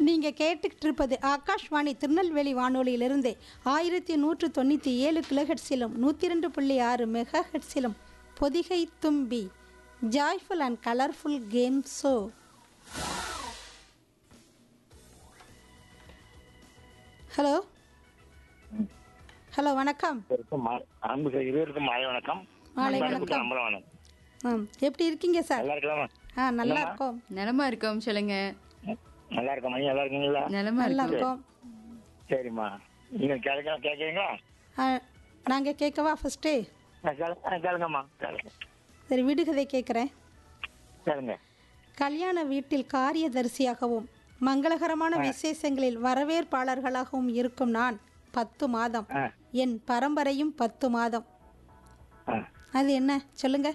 நீங்கள் கேட்டுக்கிட்டு இருப்பது ஆகாஷ்வாணி திருநெல்வேலி வானொலியிலிருந்து ஆயிரத்தி நூற்று தொண்ணூற்றி ஏழு கிலோஹெட்ஸிலும் நூற்றி ரெண்டு புள்ளி ஆறு மெகா ஹெட்ஸிலும் Podhigai Thumbi joyful and colourful game show hello hello வணக்கம் இருவருக்கும் மா- அன்பு சார் இருவருக்கும் மாலை வணக்கம் மாலை அன்பு வணக்கம். அன்புக்கு அம்பலம் வணக்கம் ம் எப்படி இருக்கீங்க சார் நல்லா இருக்கலாமா ஆ நல்லா என்னம்மா? இருக்கோம் நலமா இருக்கோம் சொல்லுங்க நல்லா இருக்கோம் நீங்க நல்லா இருக்கீங்களா நலமா நல்லா இருக்கோம் இருக்கோம் சரிம்மா நீங்க கேட்க கேட்குறீங்களா நாங்கள் கேட்கவா ஃபஸ்ட்டு கேளுங்கம்மா கேளுங்க சரி விடுகதை கேட்குறேன் கேளுங்க கல்யாண வீட்டில் காரியதரிசியாகவும் மங்களகரமான விசேஷங்களில் வரவேற்பாளர்களாகவும் இருக்கும் நான் பத்து மாதம் ஆ என் பரம்பரையும் பத்து மாதம் ஆ அது என்ன சொல்லுங்க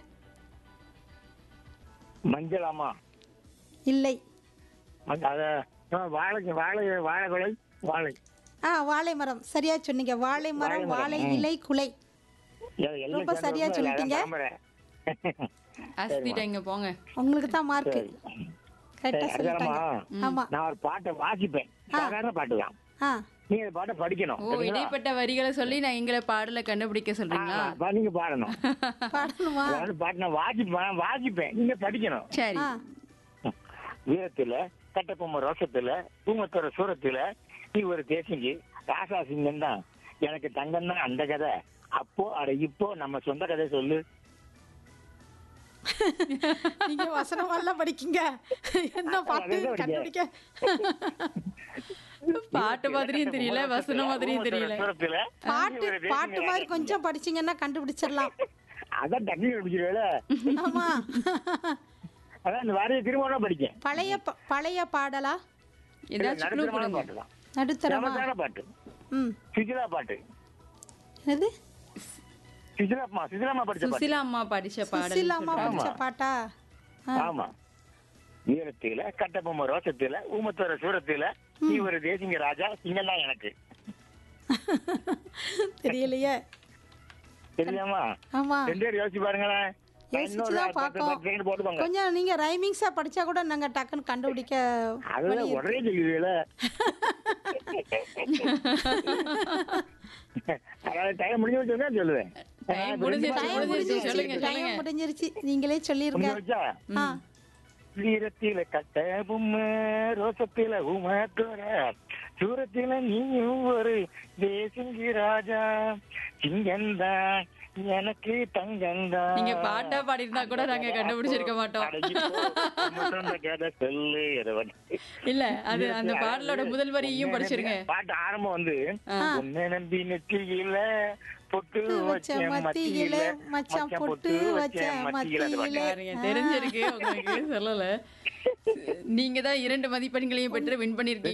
மஞ்சளாமா இல்லை மஞ்ச- அத ஆ, வாழை வாழை வாழை குலை வாழை ஆ வாழை மரம் சரியா சொன்னீங்க வாழை மரம் வாழை இலை குலை எ- எல்லாம் ரொம்ப சேர்ந்து சரியா வந்து சொல்லிட்டீங்க. அதான் பரம்பரை. அஸ்திட்டங்க போங்க உங்களுக்கு தான் மார்க்கு சரி. கரெக்டாக சரி, சொல்லிட்டாங்க அதுதாம்மா. ஆமாம் நான் ஒரு பாட்டை வாசிப்பேன் சாதாரண பாட்டு தான் ஆ நீங்க அந்த பாட்டை படிக்கணும் ஓ சரிங்களா? இடைப்பட்ட வரிகளை சொல்லி நான் எங்களை பாடல கண்டுபிடிக்க ஆ, சொல்றீங்களா பா- நீங்க பாடணும் பாடணுமா அதாவது பாட்டு நான் வாசிப்பேன் வாசிப்பேன் நீங்க படிக்கணும் சரி ஆ வீரத்துல கட்டப்பொம்ம ரோசத்துல பூமத்தோட சூரத்துல நீ ஒரு தேசிங்கி ராசா சிங்கம் தான் எனக்கு தங்கம் தான் அந்த கதை அப்போ அட இப்போ நம்ம சொந்த கதை சொல்லு நீங்க வசனமெல்லாம் படிக்கீங்க என்ன பாட்டு அதான் கண்டுபிடிக்க பாட்டு மாதிரியும் தெரியல வசனம் மாதிரியும் தெரியல சூரத்துல பாட்டு பாட்டு மாதிரி கொஞ்சம் படிச்சீங்கன்னா கண்டுபிடிச்சிடலாம் அதான் தண்ணி பிடிக்கிறவேல ஆமா அதான் இந்த வாரிய திருமணம் படிக்கேன் பழைய ப- பழைய பாடலா ஏதாச்சும் clue நடுத்தரமான கொடுங்க பாட்டு தான் நடுத்தரமா சமத்தான பாட்டு ம் சுஜிலா பாட்டு என்னது சுஜிலாமா சுஜிலாமா படிச்ச பாட்டு சுசிலா அம்மா படிச்ச பாடல் சுசிலாமா படிச்ச பாட்டா ஆ, ஆமா வீரத்தில கட்டபொம்ம ரோசத்துல ஊமத்தோர சூரத்துல நீ ஒரு தேசிங்க ராஜா சிங்கம் தான் எனக்கு தெரியலையே தெரியாமா ஆமா ரெண்டு பேரும் யோசிச்சு பாருங்களேன் நான் இன்னொரு யோசிச்சுதான் பத்து- பார்க்கோம் பத்து second போட்டுக்கோங்க கொஞ்சம் நீங்க ரைமிங்ஸா படிச்சா கூட நாங்க டக்குன்னு கண்டுபிடிக்க அதுல உடனே சொல்லுவீல அதாவது டைம் முடிஞ்சு வச்சா சொல்லுவேன் Time முடிஞ்சிருச்சு, Time டைம் முடிஞ்சிருச்சு. சொல்லுங்க, முடிஞ்சிருச்சு சொல்லுங்க. டைம் முடிஞ்சிருச்சு நீங்களே சொல்லிருங்க முடிஞ்சு வச்சா ஆ வீரத்தில கட்ட பொம்ம ரோசத்தில உமத்தோர சூரத்தில நீயும் ஒரு தேசிங்கி ராஜா சிங்கந்தான் எனக்கு தங்கந்தான் நீங்க பாட்டா பாடியிருந்தா கூட நாங்க கண்டுபிடிச்சிருக்க மாட்டோம். கதை சொல்லு இதை வந்து. இல்ல அது அந்த பாடலோட முதல் வரியும் படிச்சிருங்க பாட்டு ஆரம்பம் வந்து ஆ. உன்னை நம்பி நெற்றியில பொட்டு வச்ச வச்ச மத்தியில மத்தியில மச்சான் மச்சான் பொட்டு வச்ச மத்தியில அந்த பாட்டு. மத்தியில பாருங்க தெரிஞ்சிருக்கு உங்களுக்கு சொல்லல நீங்க தான் இரண்டு மதிப்பெண்களையும் பெற்று வின் பண்ணிருக்கீங்க